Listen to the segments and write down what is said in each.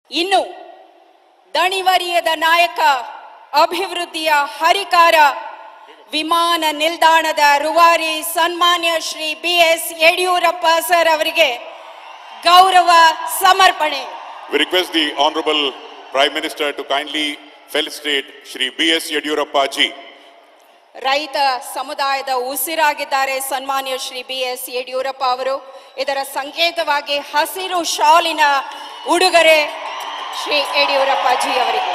ಇನ್ನು ದಣಿವರಿಯದ ನಾಯಕ ಅಭಿವೃದ್ಧಿಯ ಹರಿಕಾರ ವಿಮಾನ ನಿಲ್ದಾಣದ ರೂವಾರಿ ಸನ್ಮಾನ್ಯ Shri B S Yediyurappa sir ಅವರಿಗೆ ಗೌರವ ಸಮರ್ಪಣೆ We request the Honorable Prime Minister to kindly felicitate Shri B.S. Yadurappa ji. ರೈತ ಸಮುದಾಯದ ಉಸಿರಾಗಿದ್ದಾರೆ ಸನ್ಮಾನ್ಯ ಶ್ರೀ ಬಿ ಎಸ್ ಯಡಿಯೂರಪ್ಪ ಅವರು ಇದರ ಸಂಕೇತವಾಗಿ ಹಸಿರು ಶಾಲಿನ ಉಡುಗೊರೆ ಶ್ರೀ ಯಡಿಯೂರಪ್ಪ ಜಿ ಅವರಿಗೆ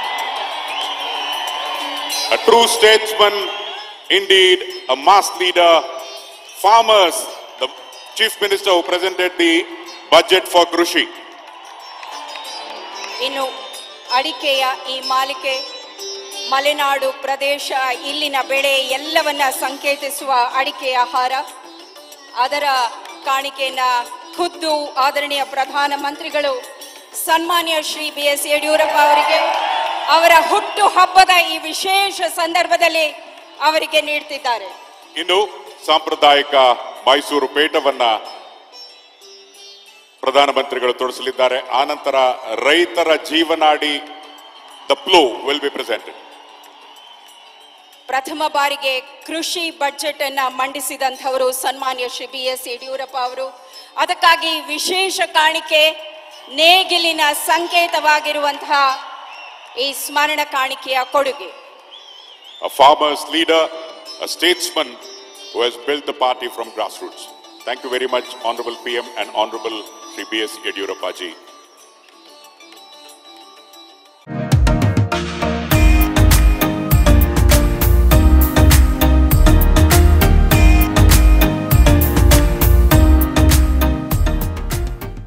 A true statesman, indeed, a mass leader. Farmers, the Chief Minister who presented the budget for Krushi. ಇನ್ನು ಅಡಿಕೆಯ ಈ ಮಾಲಿಕೆ ಮಲೆನಾಡು ಪ್ರದೇಶ ಇಲ್ಲಿನ ಬೆಳೆ ಎಲ್ಲವನ್ನ ಸಂಕೇತಿಸುವ ಅಡಿಕೆಯ ಹಾರ ಅದರ ಕಾಣಿಕೆಯನ್ನ ಖುದ್ದು ಆದರಣೀಯ ಪ್ರಧಾನ ಮಂತ್ರಿಗಳು ಸನ್ಮಾನ್ಯ ಶ್ರೀ ಬಿ ಎಸ್ ಯಡಿಯೂರಪ್ಪ ಅವರಿಗೆ ಅವರ ಹುಟ್ಟು ಹಬ್ಬದ ಈ ವಿಶೇಷ ಸಂದರ್ಭದಲ್ಲಿ ಅವರಿಗೆ ನೀಡ್ತಿದ್ದಾರೆ ಇನ್ನು ಸಾಂಪ್ರದಾಯಿಕ ಮೈಸೂರು ಪೇಟವನ್ನ ಪ್ರಧಾನಮಂತ್ರಿಗಳು ತೊಡಸಲಿದ್ದಾರೆ ಆನಂತರ ರೈತರ ಜೀವನಾಡಿ the plough will be presented ಪ್ರಥಮ ಬಾರಿಗೆ ಕೃಷಿ ಬಜೆಟ್ ಅನ್ನ ಮಂಡಿಸಿದಂಥವರು ಸನ್ಮಾನ್ಯ ಶ್ರೀ ಬಿ ಎಸ್ ಯಡಿಯೂರಪ್ಪ ಅವರು ಅದಕ್ಕಾಗಿ ವಿಶೇಷ ಕಾಣಿಕೆ ನೇಗಿಲಿನ ಸಂಕೇತವಾಗಿರುವಂತಹ ಈ ಸ್ಮರಣ ಕಾಣಿಕೆಯ ಕೊಡುಗೆ a farmer's leader, a statesman who has built the party from grassroots. Thank you very much, Honorable PM and Honorable Sri B.S. Yadurappa ji.